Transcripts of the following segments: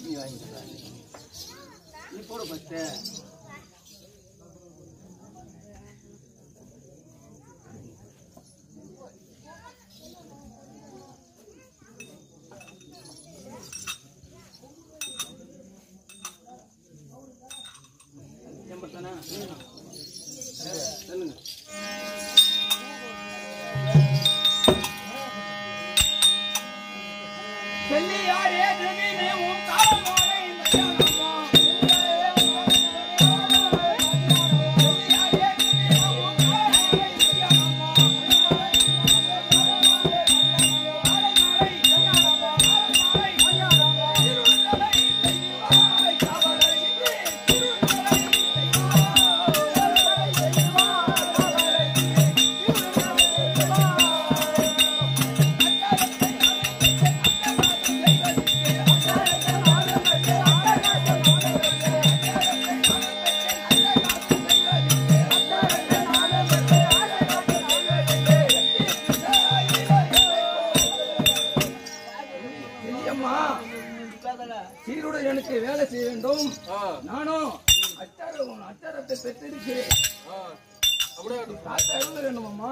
நீ வாங்கிக்க நீ போட ஃபஸ்ட்டு எண்பத்தானா சொல்லுங்க செல்லியாரே திடீர்னு உன் காலமான இந்த ஞானமா. செல்லியாரே திடீர்னு உன் காலமான இந்த ஞானமா. ஆலமலை கல்யாணமா, ஆலமலை கல்யாணமா. திருநலை செய்வாய் காவலை இன்றி, திருநலை செய்வாய் காவலை செய்வாய் காவலை இன்றி, திருநலை அம்மா சீருடன் எனக்கு வேலை செய்ய வேண்டும் நானும் அச்சாரம் அச்சாரத்தை பெற்றிருக்கிறேன் அப்படியே காத்த அருள் வேண்டும் அம்மா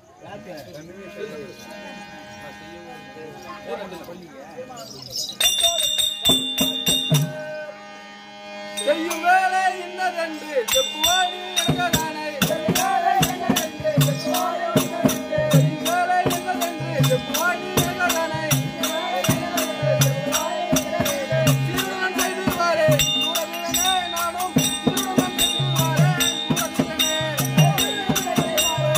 செய்யும் வேலை இன்னதென்று செப்புவாடி எனக்கானே செய்யும் வேலை இன்னதென்று செப்புவாடி எனக்கானே திருமணம் செய்திருவாரே சூரவீரனே நானும் திருமணம் செய்திருவாரே சூரவீரனே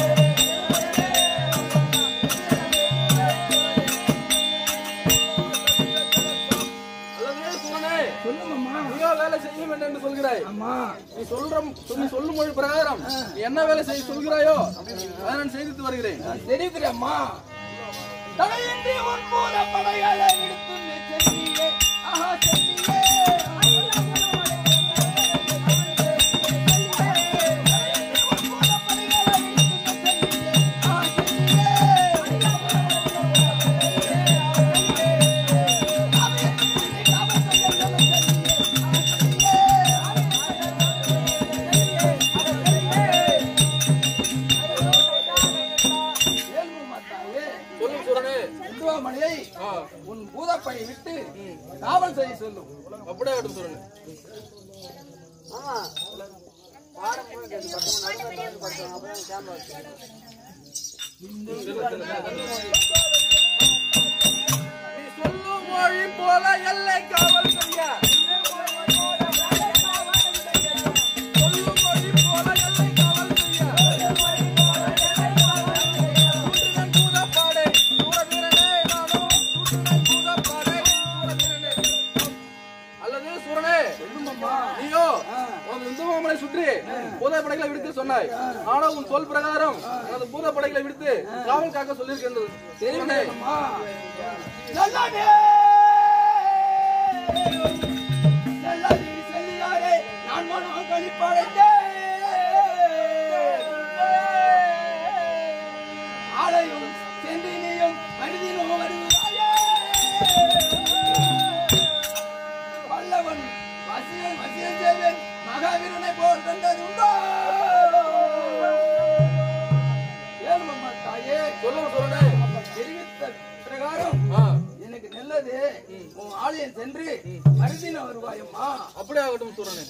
அல்லது சூரனே சொல்லுங்க அம்மா நீயோ வேலை செய்ய வேண்டும் என்று சொல்கிறாய் அம்மா நீ சொல்ற நீ சொல்லும் மொழி பிரகாரம் நீ என்ன வேலை செய்ய சொல்கிறாயோ அதை நான் செய்து வருகிறேன் நான் தெரிவிக்கிறேன் அம்மா தடையின்றி உன் பூத படைகளை விடுத்து நீ சென்றியே ஆஹா சென்றியே வேல்மு மாதாவே சொல்லும் சூரனே குண்டுவாமணியை ஆ, உன் பூதப்படை விட்டு காவல் செய்ய சொல்லும் அப்படியே ஆகட்டும் சூரனே நீ சொல்லும் மொழி போல எல்லை காவல் செய்ய சொல்லும் மொழி போல எல்லை காவல் செய்ய சூட்டுடன் பூதப்பாடை, சூரவீரனே நானும் சூட்டுடன் பூதப்பாடை, சூரவீரனே. அல்லது சூரனே நீயோ உனது இந்து மாமலை சுற்றி பூத படைகளை விடுத்து சொன்னாய் ஆனா உன் சொல் பிரகாரம் எனது பூத படைகளை விடுத்து காவல் காக்க சொல்லியிருக்கின்றது சூரனே நல்லதே நல்லது செல்லியாரே நான் மனம் கழிப்படைந்தேன் ஆலையும் சென்றினியும் மனிதனும் வருவாயே வல்லவன் வசியன் வசியன் செய்வேன் மகாவீரனை போல் தந்ததுண்டோ ஏழுமம்மா தாயே சொல்லும் சூரனே தெரிவித்த பிரகாரம் ஆ, எனக்கு நல்லது உன் ஆலயம் சென்று மருதின வருவாயம்மா அப்படியே ஆகட்டும் சூரனே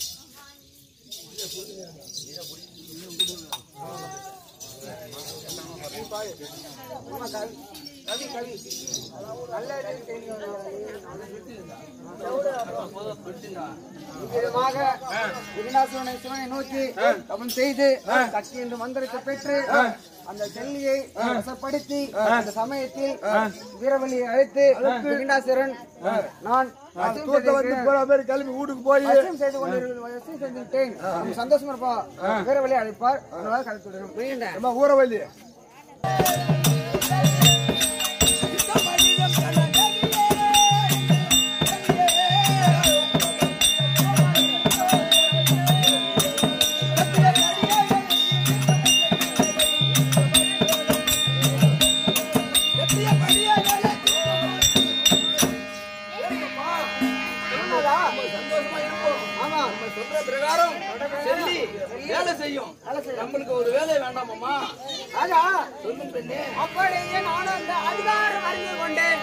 விதமாக விருந்தாசுரனை சிவனை நோக்கி தவம் செய்து சக்தி என்று மந்திரத்தை பெற்று அந்த செல்லியை வசப்படுத்தி அந்த சமயத்தில் வீரவழியை அழைத்து விருந்தாசுரன் நான் கிளம்பி வீட்டுக்கு போய் வசம் செய்து கொண்டிருக்கிறேன் வசம் செய்து விட்டேன் நம்ம சந்தோஷமா இருப்பா வீரவழி அழைப்பார் அதனால கலந்து விடுறோம் நம்ம ஊரவல்லி சொல்ற பிரகாரம் செல்லி வேலை செய்யும் நம்மளுக்கு ஒரு வேலை வேண்டாமம்மா ராஜா சொல்லும் பெண்ணே அப்படியே நானும் அந்த அதிகாரம் அறிந்து கொண்டேன்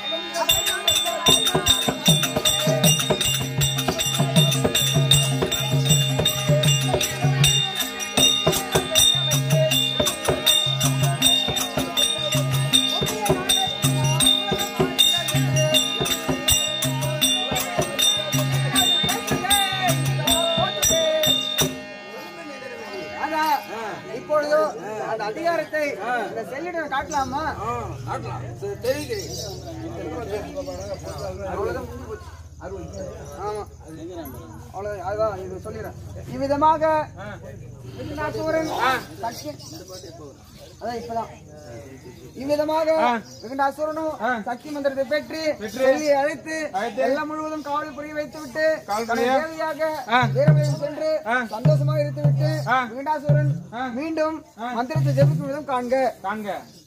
ராஜா இப்பொழுது அந்த அதிகாரத்தை இந்த செல்லிடம் காட்டலாமா ஆ, காட்டலாம் சரி, தெரிவிக்கிறேன் அவ்வளவுதான் முடிஞ்சு போச்சு. ஆமா. அவ்வளவுதான். அதுதான் இது சொல்லிடுறேன். இவ்விதமாக விகண்டாசூரன் சக்தி- அதான் இப்பதான். இவ்விதமாக விகண்டாசுரனும் சக்தி மந்திரத்தை பெற்று செல்லியை அழைத்து எல்லாம் முழுவதும் காவல் புரிய வைத்து விட்டு தனது தேவையாக வீரமயம் சென்று சந்தோஷமாக இருந்துவிட்டு விகண்டாசுரன் மீண்டும் மந்திரத்தை ஜெபிக்கும் விதம் காண்க காண்க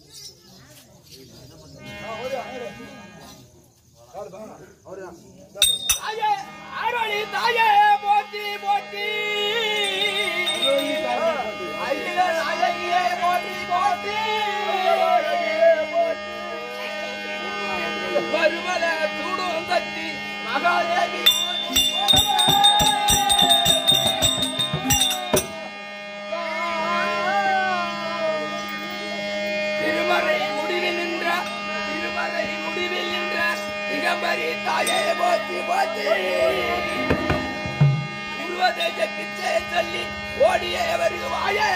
தாயே அருளி தாயே போற்றி போற்றி ஐயர் அழகியே போற்றி போற்றி வருவல சூடும் சக்தி மகாதேவி திருமறை முடிவில் நின்ற திருமறை முடிவில் நின்ற திகம்பரி தாயே போற்றி போற்றி உருவதேஜ பிச்சை சொல்லி ஓடிய வருவாயே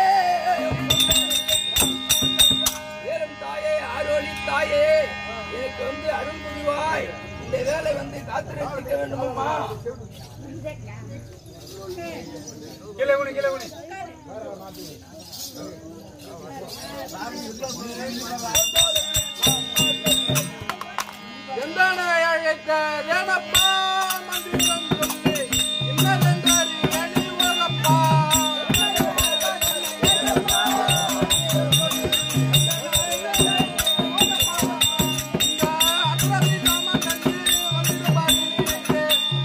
வேறும் தாயே அருளி தாயே எனக்கு வந்து அருள் புரிவாய் இந்த வேலை வந்து காத்திருக்க வேண்டுமம்மா கீழே குனி கீழே குனி எந்தானை அழைக்க ஏனப்பா மந்திரம் சொல்லி இன்னதென்றார் எழி உலகப்பா இந்த அக்ரமி நாம கண்டு வந்து பாடினீங்க.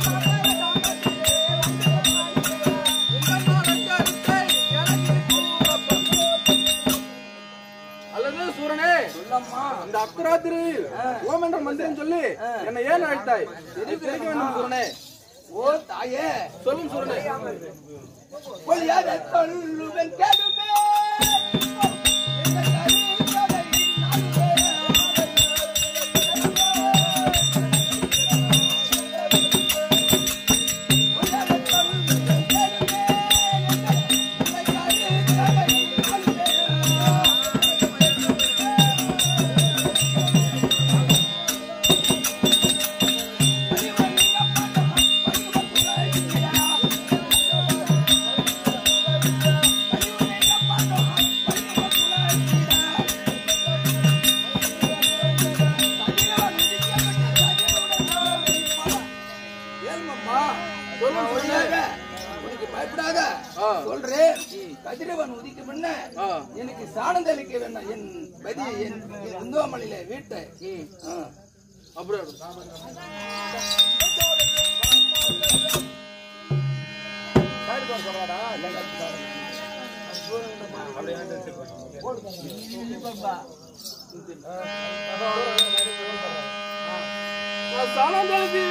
இந்த நாடகத்தை எனக்கு கூறப்பா. அல்லது சூரனே இந்த அர்த்தராத்திரி ஓம் என்ற மந்திரம் சொல்லி என்னை ஏன் அழைத்தாய் இதை தெரிவிக்க வேண்டும் சூரனே ஓ தாயே சொல்லும் சூரனே பொய்யாத சொல்லுவன் கேளுமே ஏல்மம்மா சொல்லும் சூரனே உனக்கு பயப்படாத ஆ. சொல்றேன் கதிரவன் உதிக்கும் முன்ன ஆ. எனக்கு சாணம் தெளிக்க வேண்டாம் என் பதி என் இந்துவாமலையில வீட்டை ஆ. அப்படியே சனந்தெழுதி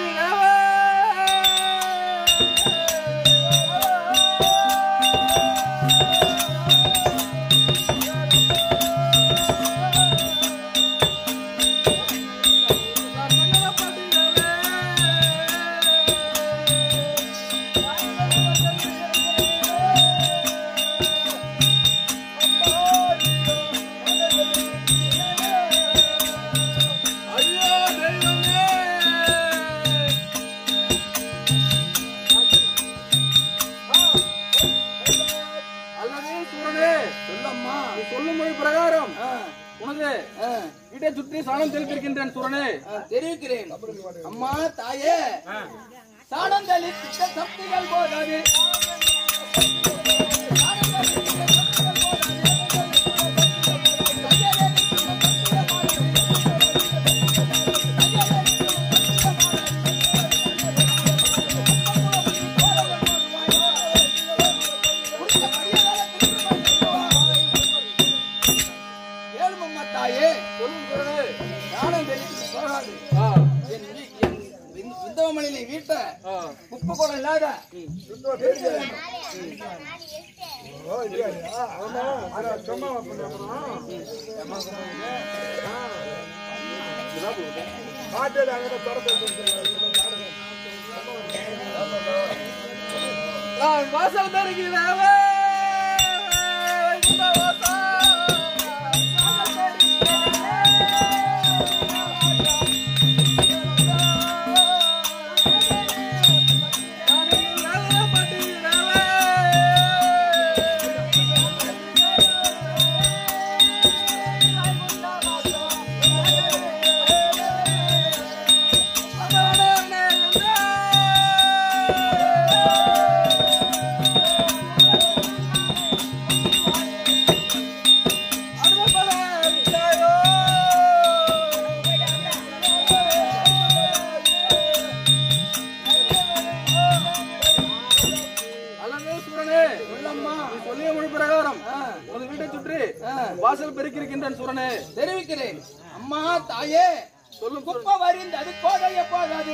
ஐயோ தெய்வமே அல்லது சூரனே சொல்லம்மா நீ சொல்லும் மொழி பிரகாரம் ஆ, உனது ஆ, வீட்டை சுற்றி சாணம் தெளித்திருக்கின்றேன் சூரனே ஆ, தெரிவிக்கிறேன் அம்மா தாயே சாணம் தெளித்த சக்திகள் போதாது நீ வீட்டை ஆ. உப்பு கூட இல்லாத ஓ, இல்லையா? ஆமா. அதான் சும்மா பண்ண பாட்டு அங்கே தொடர்பு நான் வாசல் பெருகிறவே இந்த அல்லது சூரனே சொல்லம்மா நீ சொல்லிய மொழி பிரகாரம் உனது வீட்டை சுற்றி வாசல் பெருக்கிருக்கின்றேன் சூரனே தெரிவிக்கிறேன் அம்மா தாயே சொல்லும் குப்பை வரிந்தது கோதைய போதாது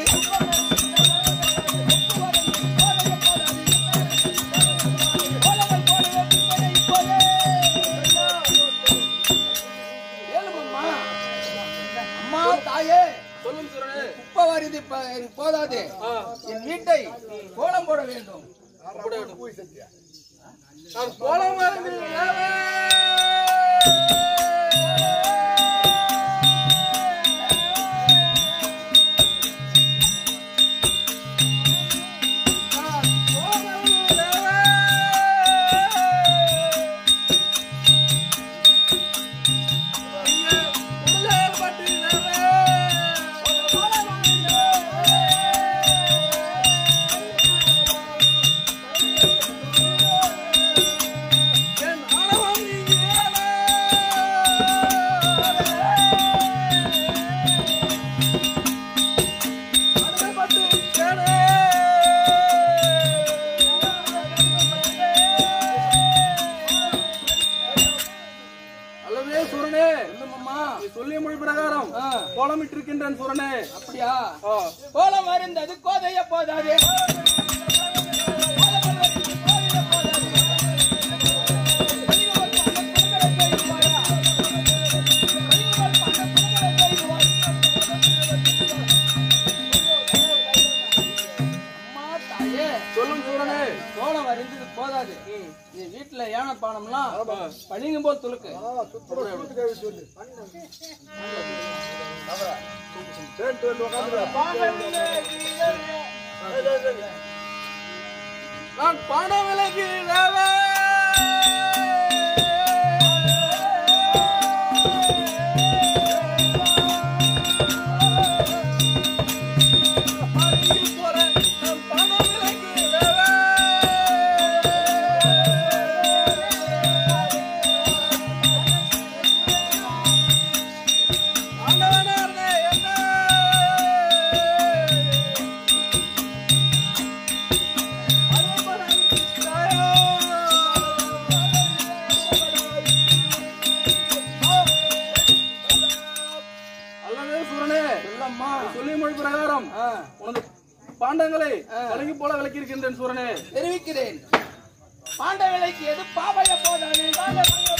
ஏழுமம்மா. அம்மா தாயே சொல்லும் சூரனே குப்பை வரிது ப- போதாது ஆ, என் வீட்டை கோலம் போட வேண்டும் அப்படியே விடு. நான் கோலம் வருகிறேன் அல்லவே சூரனே இல்லம்மா நீ சொல்லிய மொழி பிரகாரம் கோலமிட்டிருக்கின்றேன் சூரனே அப்படியா ஆ, கோலம் வருந்தது கோதைய போதாது அம்மா தாயே சொல்லும் சூரனே கோலம் வரைந்தது போதாது நீ வீட்டுல ஏன பானம்லாம் பழிங்கும் போது துளுக்கு சுத்தமா சுத்து கவி சொல்லு சேர்த்து வந்து உட்காந்துரு. நான் பணம் விலகிறவே அல்லவே சூரனே சொல்லம்மா சொல்லிய மொழி பிரகாரம் உனது பாண்டங்களை வழங்கி போல விளக்கியிருக்கின்றேன் சூரனே தெரிவிக்கிறேன் பாண்ட விலைக்கு எது பாவைய போதாது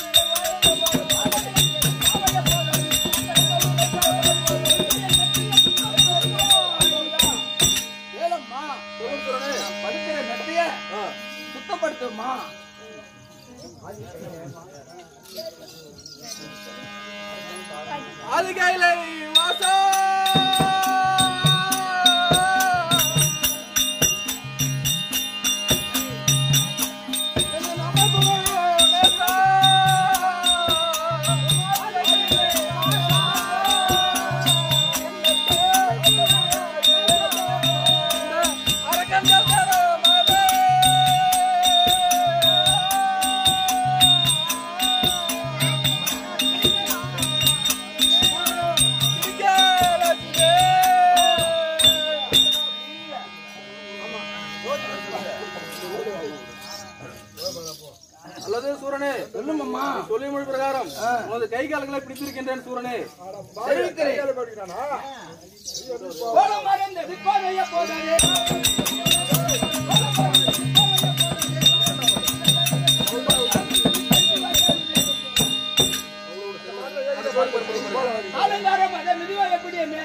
ஏலம்மா சொல்லும் சூரனே நான் படுக்கிற மெத்தைய ஆ, சுத்தப்படுத்துமா அதிகாலை வாசா அரக்கங்கள் சூரனே சொல்லுமம்மா சொல்லி மொழி பிரகாரம் உனது கை கால்களை பிடித்திருக்கின்றேன் சூரனே தெரிவிக்கிறேன் படிக்கிறானா கோலம் மறந்து விற்பனைய போதாதே ஆலங்காரம் அதை மிதிவா எப்படி என்ன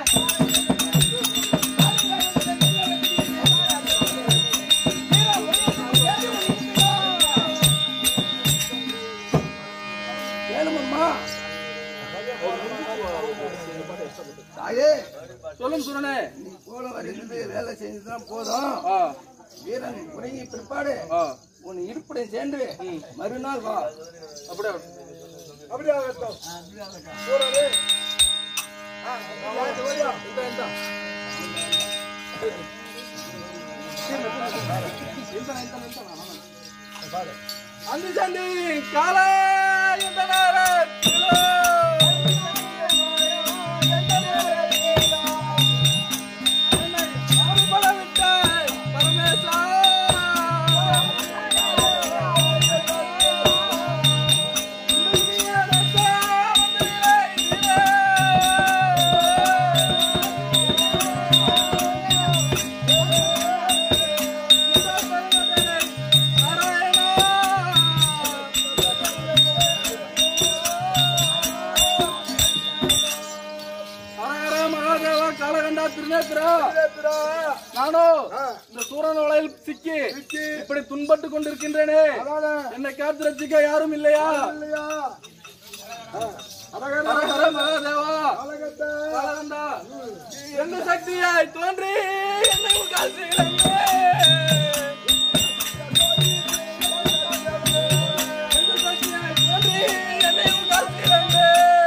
கேளுமம்மா தாயே சொல்லும் சூரனே நீ போல வரையிலிருந்து வேலை செஞ்சுதான் போதும் ஆ, வீரன் உறங்கி பிற்பாடு ஆ, உன் இருப்பிடை சென்று மறுநாள் வா அப்படியே அப்படியே ஆகட்டும் போறாரு இந்த இந்த அந்த சண்டி காலை இந்த நேரத்திலோ என்னை ஆறுபட விட்டாய் பரமேசா மகாதேவா காலகண்டா திருநேத்திரா நானோ இந்த சூரன் வலையில் சிக்கி இப்படி துன்பட்டு கொண்டிருக்கின்றேனே என்னை காத்து ரசிக்க யாரும் இல்லையா இல்லையா ஹர ஹர மகாதேவா காலகண்டா எந்த சக்தியாய் தோன்றி என்னை உட்கார்ந்தீங்களே எந்த சக்தியாய் தோன்றி என்னை உட்கார்ந்தீங்களே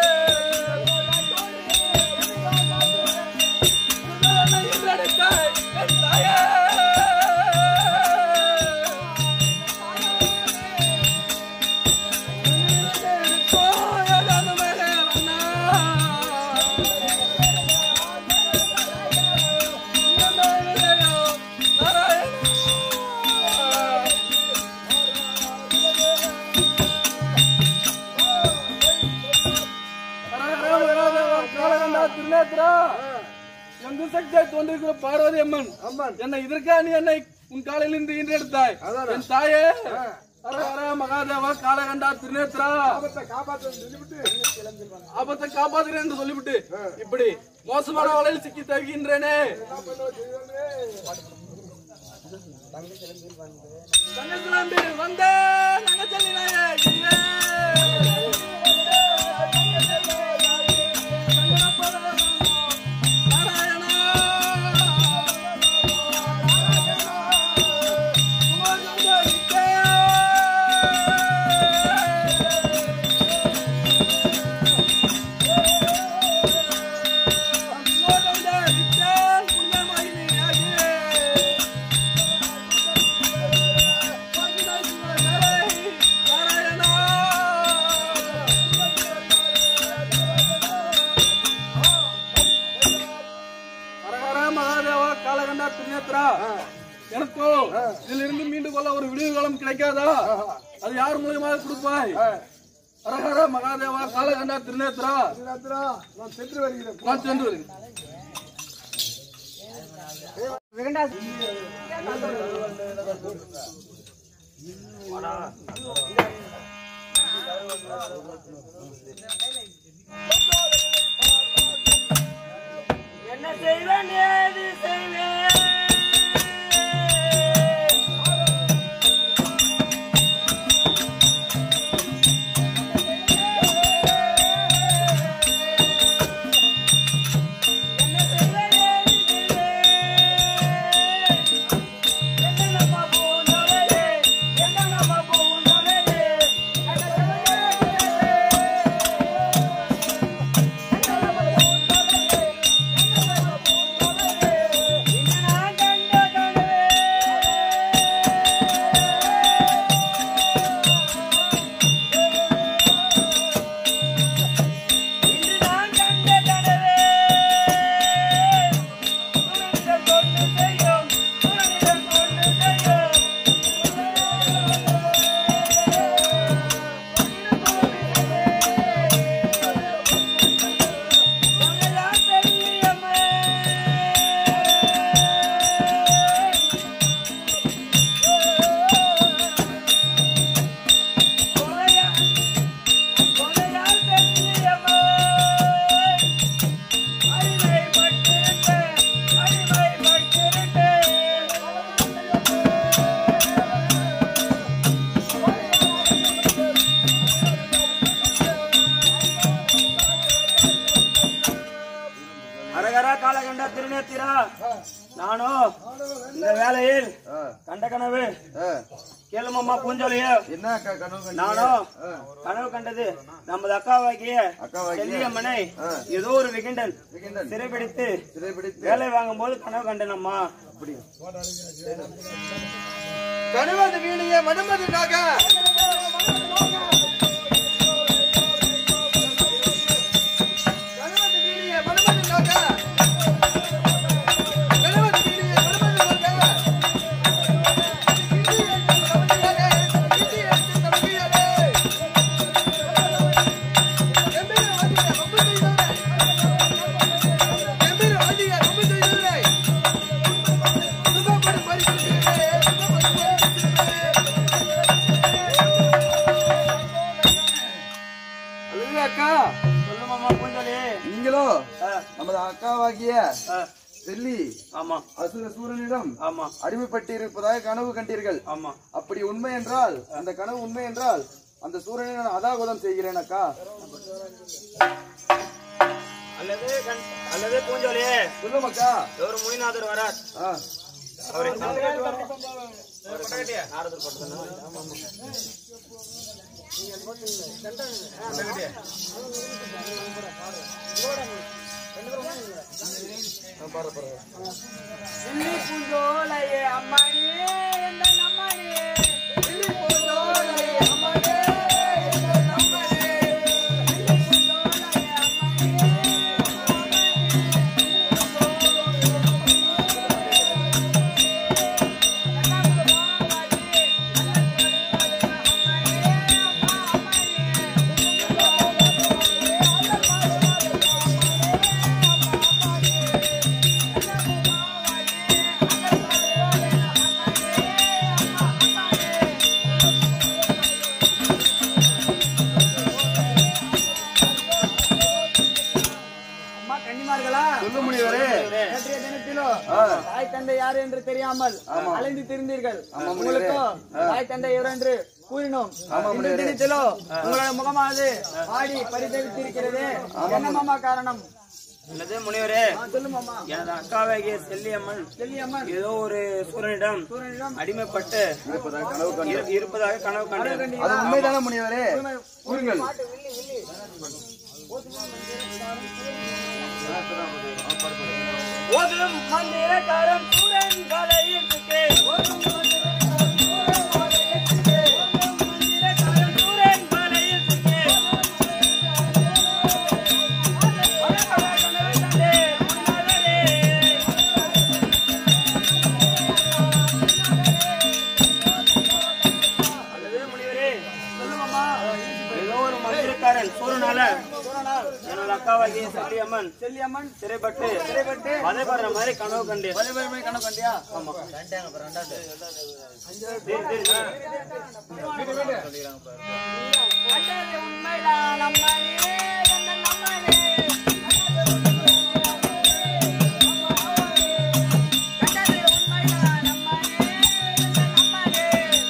என்னை என்றெடுத்தாய் என் தாயே எங்கு சக்தியாய் தோன்றிருக்கிற பார்வதி அம்மன் அம்மன் என்னை இதற்கா நீ என்னை உன் காலையில் இருந்து ஈன்றெடுத்தாய் என் தாயே ஹர ஹர மகாதேவா காலகண்டா திருநேத்ரா ஆபத்தை காப்பாற்ற சொல்லிவிட்டு ஆபத்தை காப்பாத்துறேன் என்று சொல்லிவிட்டு இப்படி மோசமான வலையில் சிக்கி தவிக்கின்றேனே என்ன பண்ண செய்வானே தங்கச்சிலம்பி வந்தே நங்கச்சல்லினாயே இல்லே. நாராயணா. சுமகந்தரித்தே. சுமகந்தரித்தே, புண்ணியமயிலியாகியே. மகாதேவா காலகண்டா திருநேத்ரா எனக்கோ இதிலிருந்து மீண்டு கொள்ள ஒரு விடிவு காலம் கிடைக்காதா அது யார் மூலியமாக கொடுப்பாய் அரஹர மகாதேவா காலகண்டா திருநேத்ரா ராத்திரா நான் சென்று வருகிறேன் நான் சென்று வருகிறேன் என்ன செய்வேன் ஏது செய்வேன் என்ன செய்வேன் ஏது செய்வேன் என்ன நம்ம போனவரே என்ன நம்ம போனவரே என்ன செய்வேன் நானும் இந்த வேலையில் ஆ, கண்ட கனவு ஆ. கேளுமம்மா பூஞ்சோலிய என்ன அக்கா கனவு கண்டீங்க? நானும் ஆ, கனவு கண்டது நமது அக்காவாகிய அக்காவாகிய செல்லியம்மனை ஆ. ஏதோ ஒரு விகிண்டன் விகிண்டன் சிறைபிடித்து சிறைபிடித்து வேலை வாங்கும் போது கனவு கண்டனம்மா அப்படி கணவன் வீணைய மனுமதினாக கணவன் வீணைய மனுமதினாக கணவன் வீணைய மனுமதினாக இந்தி என்று தமிழிலே எம்பிர வாதிய ரொம்ப செய்தாரே எம்பிர வாதிய ரொம்ப செய்தாரே சுகப்படி பரிசுத்தே சுகப்படி அல்லது அக்கா சொல்லுமாம்மா பூஞ்சோலி நீங்களோ ஆ, நமது அக்காவாகிய ஆ, செல்லி ஆமா அசுர சூரனிடம் ஆமா அடிமைப்பட்டிருப்பதாக கனவு கண்டீர்கள் ஆமா அப்படி உண்மை என்றால் அந்த கனவு உண்மை என்றால் அந்த சூரனை நான் அதாகுதம் செய்கிறேன் அக்கா அல்லது கண்- அல்லது பூஞ்சோலியே சொல்லும் அக்கா ஒரு முனிநாதர் வரார் ஆ, அவரை பூஞ்சோலையே அம்மாடியே எந்த நம்மாடியே அம்மா கன்னிமார்களா சொல்ல முடியவரே நேற்றைய தினத்திலோ தாய் தந்தை யார் என்று தெரியாமல் அலைந்து திரிந்தீர்கள் உங்களுக்கோ தாய் தந்தை எவர் என்று கூறினோம் இந்த தினத்திலோ உங்களோட முகமானது ஆடி பரிதவித்திருக்கிறது என்னமாமா காரணம் அல்லது முனிவரே ஆ, சொல்லுமாமா எனது அக்காவாகிய செல்லியம்மன் செல்லியம்மன் ஏதோ ஒரு சூரனிடம் சூரனிடம் அடிமைப்பட்டு இருப்பதாக கனவு கண்டேன் இரு- இருப்பதாக கனவு கண்டேன் அது உண்மைதானே முனிவரே கூறுங்கள் ஓதும் மந்திரக்காரன் சூரன் காலையில் சுக்கே. ஓதும் மந்திரக்காரன் சூரன் காலையில் சுக்கே. பரபர கனவு கண்டே, முன்னாலே. அல்லது முனிவரே, சொல்லுமாமா ஏதோ ஒரு மந்திரக்காரன் சூரனால எனது அக்காவாகிய சத்தியம்மன் செல்லியம்மன் சிறைப்பட்டு சிறைப்பட்டு வதைப்படுற மாதிரி கனவு கண்டேன் வலைபயமே கணக்கு கண்டியா கண்டது உண்மைதான் அம்மானே என்ன நம்மானே கண்டது உண்மைதான் அம்மானே என்ன நம்மானே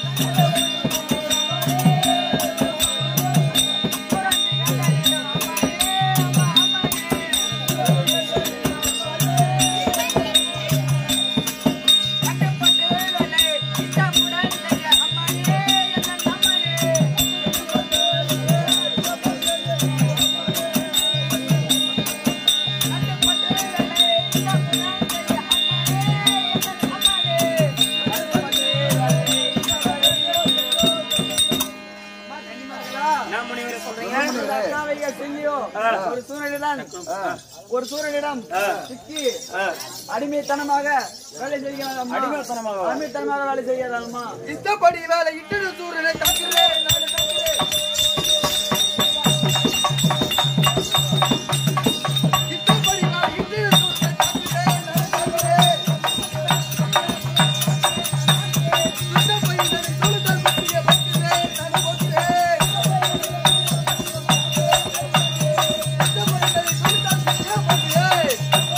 கட்டப்பட்டு வேலை இஷ்டமுடன் செய்ய அம்மானே என்ன நம்மானே என்ன முனிவரை சொல்றீங்க செல்லியோ ஒரு சூழலிடம் ஒரு சூழலிடம் சிக்கி ஆ. அடிமைத்தனமாக வேலை செய்கிறார் அடிமைத்தனமாக? அடிமைத்தனமாக வேலை செய்கிறாரம்மா இஷ்டப்படி வேலை இட்டு சூரியனை தாக்குகிறேன் நான் தாக்குகிறேன் இஷ்டப்படி வேலை இட்டு சூரியனை தாக்குகிறேன் நான் தாக்குகிறேன் இஷ்டப்படி வேலை சூழல் பற்றிய பற்றுகிறேன் நான் போற்றுகிறேன் இஷ்டப்படி வேலை சூழல் பற்றிய பற்றுகிறேன்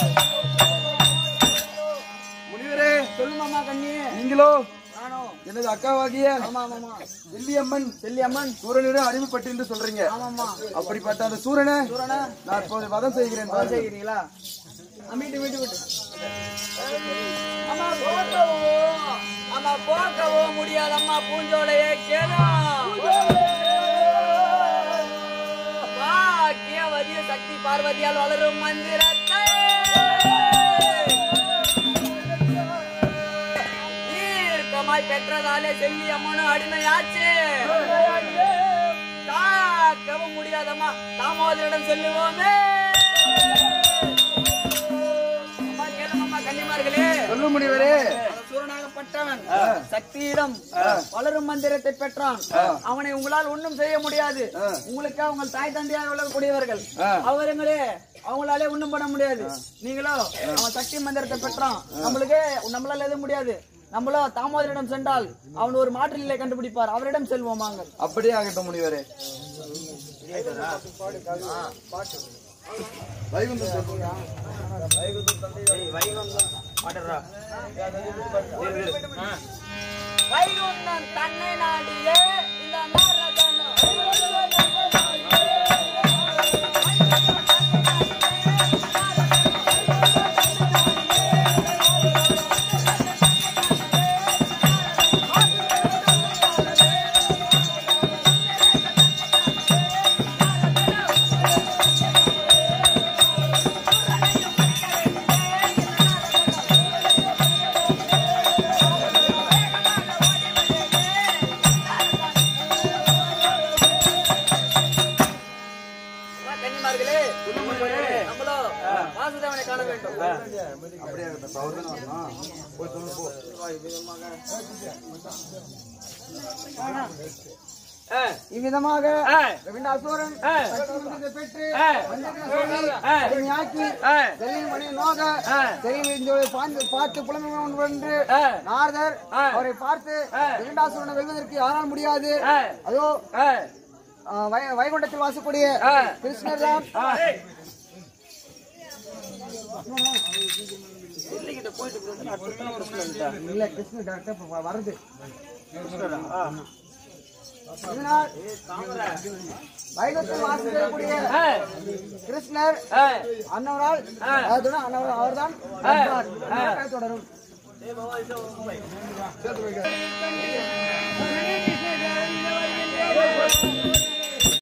முனிவரே சொல்லுமாமா கண்ணி நீங்களோ நானோ எனது அக்காவாகிய ஆமா ஆமாமா வெள்ளியம்மன் செல்லியம்மன் சூரனிடம் அடிமைப்பட்டு என்று சொல்றீங்க ஆமாமா அப்படிப்பட்ட அந்த சூரனை சூரனை நான் இப்போது வதம் செய்கிறேன் கொலை பாருங்கள். செய்கிறீங்களா மீட்டு மீட்டு விட்டு அம்மா போக்கவோ அம்மா போக்கவோ முடியாதம்மா பூஞ்சோலைய கேளும் பாக்கியவதிய சக்தி பார்வதியால் வளரும் மந்திரத்தை தீர்க்கமாய் பெற்றதாலே செல்லி அம்மனும் அடிமையாச்சு தாக்கவும் முடியாதம்மா தாமோதரிடம் செல்லுவோமே அம்மா கேளுமம்மா கன்னிமார்களே சொல்ல முடிவரே சூரனாகப்பட்டவன் சக்தியிடம் வளரும் மந்திரத்தை பெற்றான் அவனை உங்களால் ஒண்ணும் செய்ய முடியாது உங்களுக்கு அவங்க தாய் தந்தையாக விளக்கக்கூடியவர்கள் அவங்களே அவங்களாலே ஒண்ணும் பண்ண முடியாது நீங்களோ அவன் சக்தி மந்திரத்தை பெற்றான் நம்மளுக்கே நம்மளால எதுவும் முடியாது நம்மளோ தாமோதரிடம் சென்றால் அவன் ஒரு மாற்று நிலை கண்டுபிடிப்பார் அவரிடம் செல்வோம் வாங்கள் அப்படியே ஆகட்டும் முனிவரே வைகுந்த சொல்லுங்க வைகுண்டம் தன்னை நாடியே இந்த நாரதனும் கன்னிமார்களே நம்மளோ வாசுதேவனை காண வேண்டும் அப்படியே ஆகட்டும் இப்ப அவர்தானே வரணும் போய் சொல்லு போ இவ்விதமாக ரவீந்திர அசோரன் சக்திமந்திரத்தை பெற்று மந்திரத்தை சொல்லி அடிமையாக்கி செல்லின் மணி நோக செல்லின் பாய்ந்து பார்த்து புலமை வென்று நாரதர் அவரை பார்த்து ரவீண்டாசுரனை வெல்வதற்கு யாரால் முடியாது அதோ ஆ, வை- வைகுண்டத்தில் வாசக்கூடிய கிருஷ்ணர் தான் இல்ல கிருஷ்ணர் டாக்டர் இப்ப வருது இதனால் வைகுண்டத்தில் வாசம் செய்யக்கூடிய கிருஷ்ணர் அன்னவரால் அதுடன் அன்னவர் அவர்தான் வந்தார். தொடரும் சேர்த்து வைக்க